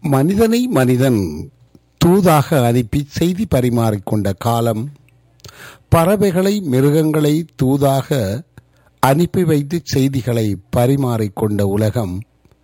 மனிதனை மனிதன் தூதாக அனுப்பி செய்தி பரிமாறிக்கொண்ட காலம் பறவைகளை மிருகங்களை தூதாக அனுப்பி வைத்து செய்திகளை பரிமாறிக்கொண்ட உலகம்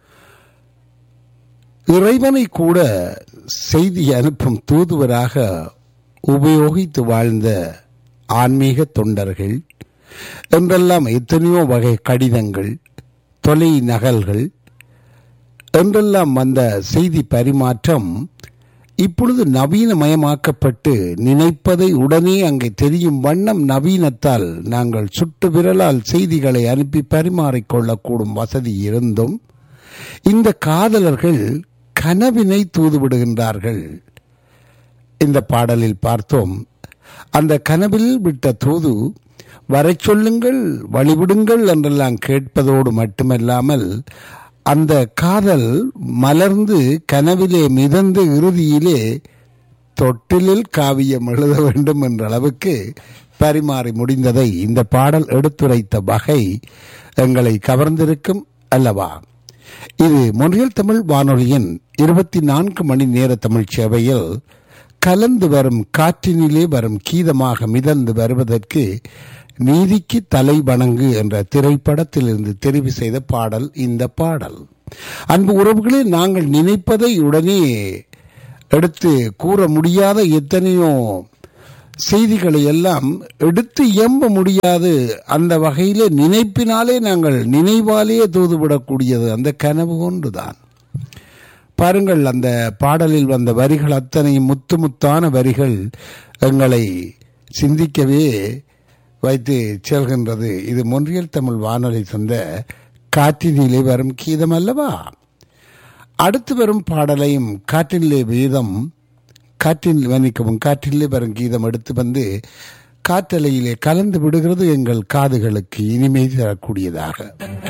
இறைவனை கூட செய்தி அனுப்பும் தூதுவராக உபயோகித்து வாழ்ந்த ஆன்மீக தொண்டர்கள் என்றெல்லாம் எத்தனையோ வகை கடிதங்கள் தொலை நகல்கள் என்றெல்லாம் வந்த செய்தி பரிமாற்றம் இப்பொழுது நவீனமயமாக்கப்பட்டு நினைப்பதை உடனே அங்கே தெரியும் வண்ணம் நவீனத்தால் நாங்கள் சுட்டு விரலால் செய்திகளை அனுப்பி பரிமாறிக்கொள்ளக்கூடும் வசதி இருந்தும் இந்த காதலர்கள் கனவினை தூதுவிடுகின்றார்கள் இந்த பாடலில் பார்த்தோம் அந்த கனவில் விட்ட தூது வரை சொல்லுங்கள் வழிவிடுங்கள் என்றெல்லாம் கேட்பதோடு மட்டுமல்லாமல் அந்த காதல் மலர்ந்து கனவிலே மிதந்து இறுதியிலே தொட்டிலில் காவியம் எழுத வேண்டும் என்ற அளவுக்கு பரிமாறி முடிந்ததை இந்த பாடல் எடுத்துரைத்த வகை எங்களை கவர்ந்திருக்கும் அல்லவா இது மொழியல் தமிழ் வானொலியின் இருபத்தி நான்கு மணி நேர தமிழ் சேவையில் கலந்து வரும் காற்றினிலே வரும் கீதமாக மிதந்து வருவதற்கு நீதிக்கு தலை வணங்கு என்ற திரைப்படத்திலிருந்து தெரிவு செய்த பாடல் இந்த பாடல் அன்பு உறவுகளே நாங்கள் நினைப்பதை உடனே எடுத்து கூற முடியாத எத்தனையோ செய்திகளை எல்லாம் எடுத்து இயம்ப முடியாது அந்த வகையிலே நினைப்பினாலே நாங்கள் நினைவாலேயே தூதுவிடக்கூடியது அந்த கனவு ஒன்றுதான் பாருங்கள் அந்த பாடலில் வந்த வரிகள் அத்தனை முத்து முத்தான வரிகள் எங்களை சிந்திக்கவே வைத்து செல்கின்றது இது மொன்றியல் தமிழ் வானொலி தந்த காற்றினிலே வரும் கீதம் அல்லவா அடுத்து வரும் பாடலையும் காற்றினிலே வீதம் காற்றில் மன்னிக்கவும் காற்றிலே வரும் கீதம் எடுத்து வந்து காற்றலையிலே கலந்து விடுகிறது எங்கள் காதுகளுக்கு இனிமை தரக்கூடியதாக